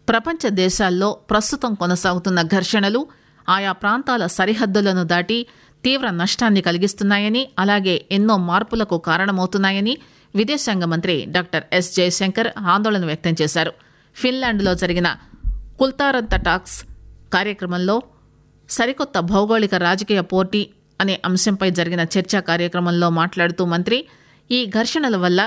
ప్రపంచ దేశాల్లో ప్రస్తుతం కొనసాగుతున్న ఘర్షణలు ఆయా ప్రాంతాల సరిహద్దులను దాటి తీవ్ర నష్టాన్ని కలిగిస్తున్నాయని అలాగే ఎన్నో మార్పులకు కారణమవుతున్నాయని విదేశాంగ మంత్రి డాక్టర్ ఎస్ జయశంకర్ ఆందోళన వ్యక్తం చేశారు ఫిన్లాండ్లో జరిగిన కుల్తారంత టాక్స్ కార్యక్రమంలో సరికొత్త భౌగోళిక రాజకీయ పోటీ అనే అంశంపై జరిగిన చర్చా కార్యక్రమంలో మాట్లాడుతూ మంత్రి ఈ ఘర్షణల వల్ల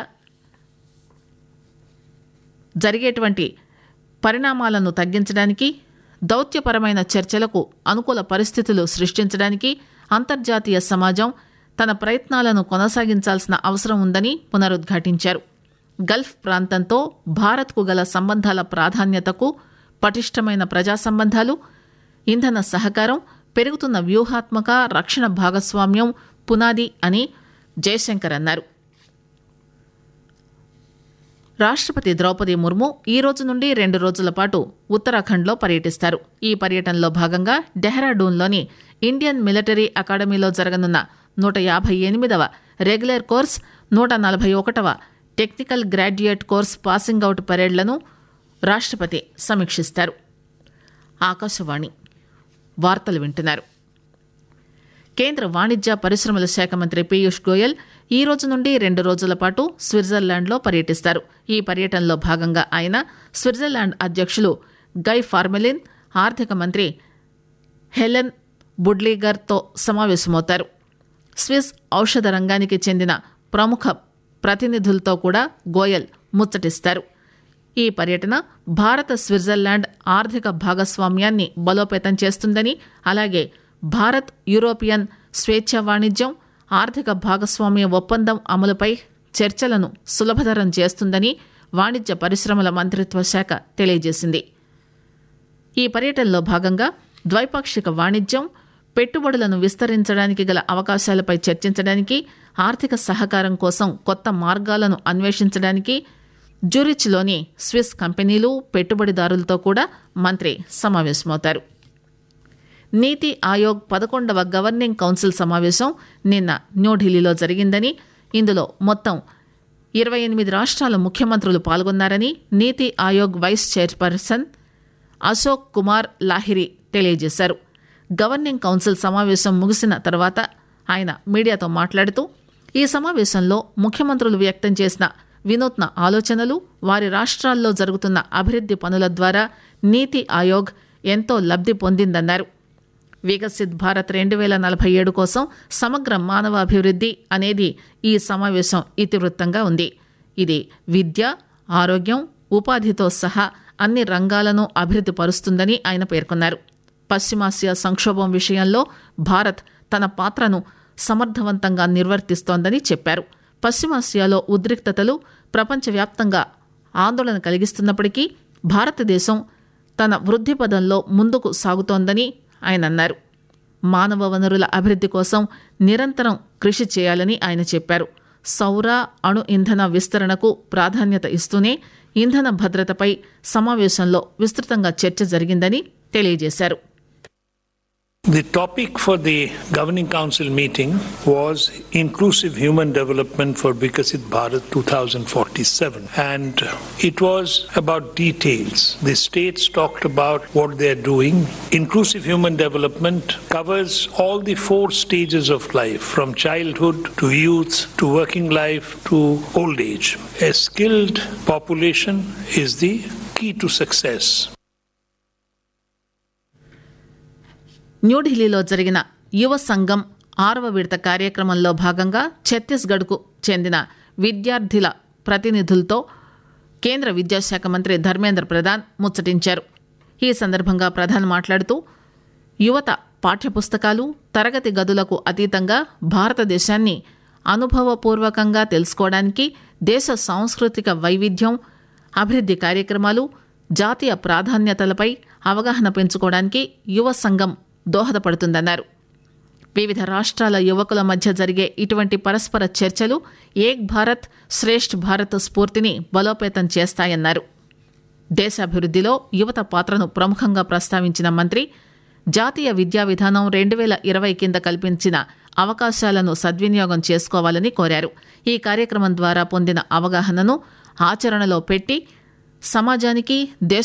జరిగేటువంటి పరిణామాలను తగ్గించడానికి దౌత్యపరమైన చర్చలకు అనుకూల పరిస్థితులు సృష్టించడానికి అంతర్జాతీయ సమాజం తన ప్రయత్నాలను కొనసాగించాల్సిన అవసరం ఉందని పునరుద్ఘాటించారు గల్ఫ్ ప్రాంతంతో భారత్కు గల సంబంధాల ప్రాధాన్యతకు పటిష్టమైన ప్రజా సంబంధాలు ఇంధన సహకారం పెరుగుతున్న వ్యూహాత్మక రక్షణ భాగస్వామ్యం పునాది అని జయశంకర్ అన్నారు రాష్ట్రపతి ద్రౌపది ముర్ము ఈ రోజు నుండి రెండు రోజుల పాటు ఉత్తరాఖండ్లో పర్యటిస్తారు ఈ పర్యటనలో భాగంగా డెహ్రాడూన్లోని ఇండియన్ మిలిటరీ అకాడమీలో జరగనున్న నూట యాభై ఎనిమిదవ రెగ్యులర్ కోర్స్ నూట నలభై ఒకటవ technical graduate course passing out పరేడ్లను రాష్ట్రపతి సమీక్షిస్తారు ఆకాశవాణి వార్తలు వింటున్నారు కేంద్ర వాణిజ్య పరిశ్రమల శాఖ మంత్రి పీయూష్ గోయల్ ఈ రోజు నుండి రెండు రోజుల పాటు స్విట్జర్లాండ్లో పర్యటిస్తారు ఈ పర్యటనలో భాగంగా ఆయన స్విట్జర్లాండ్ అధ్యక్షులు గై ఫార్మెలిన్ ఆర్థిక మంత్రి హెలెన్ బుడ్లీగర్తో సమావేశమవుతారు స్విస్ ఔషధ రంగానికి చెందిన ప్రముఖ ప్రతినిధులతో కూడా గోయల్ ముచ్చటిస్తారు ఈ పర్యటన భారత స్విట్జర్లాండ్ ఆర్థిక భాగస్వామ్యాన్ని బలోపేతం చేస్తుందని అలాగే భారత్ యూరోపియన్ స్వేచ్ఛ వాణిజ్యం ఆర్థిక భాగస్వామ్య ఒప్పందం అమలుపై చర్చలను సులభతరం చేస్తుందని వాణిజ్య పరిశ్రమల మంత్రిత్వ శాఖ తెలియజేసింది ఈ పర్యటనలో భాగంగా ద్వైపాక్షిక వాణిజ్యం పెట్టుబడులను విస్తరించడానికి గల అవకాశాలపై చర్చించడానికి ఆర్థిక సహకారం కోసం కొత్త మార్గాలను అన్వేషించడానికి జూరిచ్లోని స్విస్ కంపెనీలు పెట్టుబడిదారులతో కూడా మంత్రి సమావేశమవుతారు నీతి ఆయోగ్ పదకొండవ గవర్నింగ్ కౌన్సిల్ సమావేశం నిన్న న్యూఢిల్లీలో జరిగిందని ఇందులో మొత్తం ఇరవై ఎనిమిది రాష్ట్రాల ముఖ్యమంత్రులు పాల్గొన్నారని నీతి ఆయోగ్ వైస్ చైర్పర్సన్ అశోక్ కుమార్ లాహిరి తెలియజేశారు గవర్నింగ్ కౌన్సిల్ సమావేశం ముగిసిన తర్వాత ఆయన మీడియాతో మాట్లాడుతూ ఈ సమావేశంలో ముఖ్యమంత్రులు వ్యక్తం చేసిన వినూత్న ఆలోచనలు వారి రాష్ట్రాల్లో జరుగుతున్న అభివృద్ది పనుల ద్వారా నీతి ఆయోగ్ ఎంతో లబ్ది పొందిందన్నారు వికసిత్ భారత్ రెండు వేల నలభై ఏడు కోసం సమగ్ర మానవాభివృద్ధి అనేది ఈ సమావేశం ఇతివృత్తంగా ఉంది ఇది విద్య ఆరోగ్యం ఉపాధితో సహా అన్ని రంగాలను అభివృద్ధి పరుస్తుందని ఆయన పేర్కొన్నారు పశ్చిమాసియా సంక్షోభం విషయంలో భారత్ తన పాత్రను సమర్థవంతంగా నిర్వర్తిస్తోందని చెప్పారు పశ్చిమాసియాలో ఉద్రిక్తతలు ప్రపంచవ్యాప్తంగా ఆందోళన కలిగిస్తున్నప్పటికీ భారతదేశం తన వృద్ధి పదంలో ముందుకు సాగుతోందని ఆయన అన్నారు మానవ వనరుల అభివృద్ధి కోసం నిరంతరం కృషి చేయాలని ఆయన చెప్పారు సౌర అణు ఇంధన విస్తరణకు ప్రాధాన్యత ఇస్తూనే ఇంధన భద్రతపై సమావేశంలో విస్తృతంగా చర్చ జరిగిందని తెలియజేశారు The topic for the Governing Council meeting was Inclusive Human Development for Vikasit Bharat 2047. And it was about details. The states talked about what they are doing. Inclusive Human Development covers all the four stages of life from childhood to youth to working life to old age. A skilled population is the key to success. న్యూఢిల్లీలో జరిగిన యువ సంఘం ఆరవ విడత కార్యక్రమంలో భాగంగా ఛత్తీస్గఢ్కు చెందిన విద్యార్థుల ప్రతినిధులతో కేంద్ర విద్యాశాఖ మంత్రి ధర్మేంద్ర ప్రధాన్ ముచ్చటించారు ఈ సందర్భంగా ప్రధాన్ మాట్లాడుతూ యువత పాఠ్యపుస్తకాలు తరగతి గదులకు అతీతంగా భారతదేశాన్ని అనుభవపూర్వకంగా తెలుసుకోవడానికి దేశ సాంస్కృతిక వైవిధ్యం అభివృద్ధి కార్యక్రమాలు జాతీయ ప్రాధాన్యతలపై అవగాహన పెంచుకోవడానికి యువ సంఘం దోహదపడుతుందన్నారు వివిధ రాష్ట్రాల యువకుల మధ్య జరిగే ఇటువంటి పరస్పర చర్చలు ఏక్ భారత్ శ్రేష్ఠ్ భారత్ స్ఫూర్తిని బలోపేతం చేస్తాయన్నారు దేశాభివృద్ధిలో యువత పాత్రను ప్రముఖంగా ప్రస్తావించిన మంత్రి జాతీయ విద్యా విధానం రెండు వేల ఇరవై కింద కల్పించిన అవకాశాలను సద్వినియోగం చేసుకోవాలని కోరారు ఈ కార్యక్రమం ద్వారా పొందిన అవగాహనను ఆచరణలో పెట్టి సమాజానికి దేశ